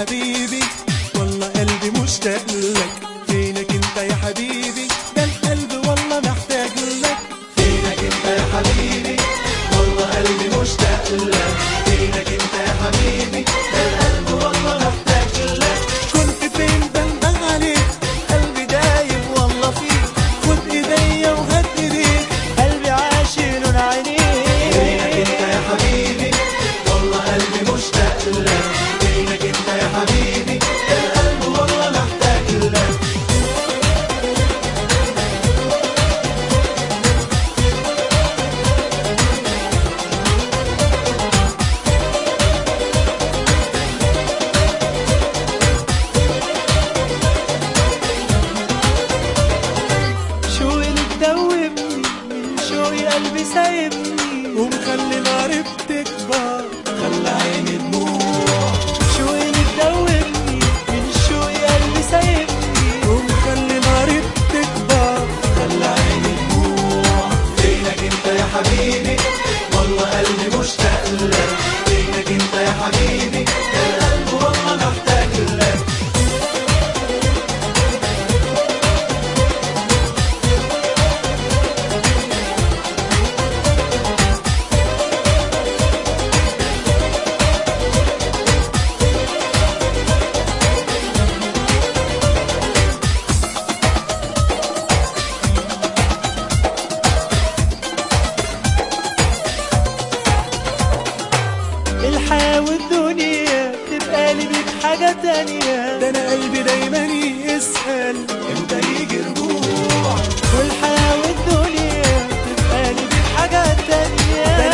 حبيبي والله قلبي مشتاق لك فينك انت يا حبيبي ده القلب والله محتاج لك فينك انت يا حبيبي والله قلبي مشتاق لك فينك انت يا حبيبي ده القلب والله محتاج لك كنت فين بندم عليك قلبي دايب والله فيك خد ايديا وهات ايديك قلبي عاشق لون عينيك فينك انت يا حبيبي والله قلبي مشتاق لك فينك انت يا حبيبي ده القلب والله محتاج لك شوقي اللي تدوبني من شوقي قلبي سايبني ومخلي ناري بتكبر خلى عيني دموع شوقي اللي تدوبني من شوقي قلبي سايبني ومخلي ناري بتكبر خلى عيني دموع فينك انت يا حبيبي والله قلبي مشتاق لك فينك انت يا حبيبي ده القلب والله محتاج لك الحياة والدنيا تبقى لي بيك حاجة تانية ده انا قلبي دايما يسأل امتى يجي رجوع والحياة والدنيا تبقى لي بيك حاجة ده تانية انا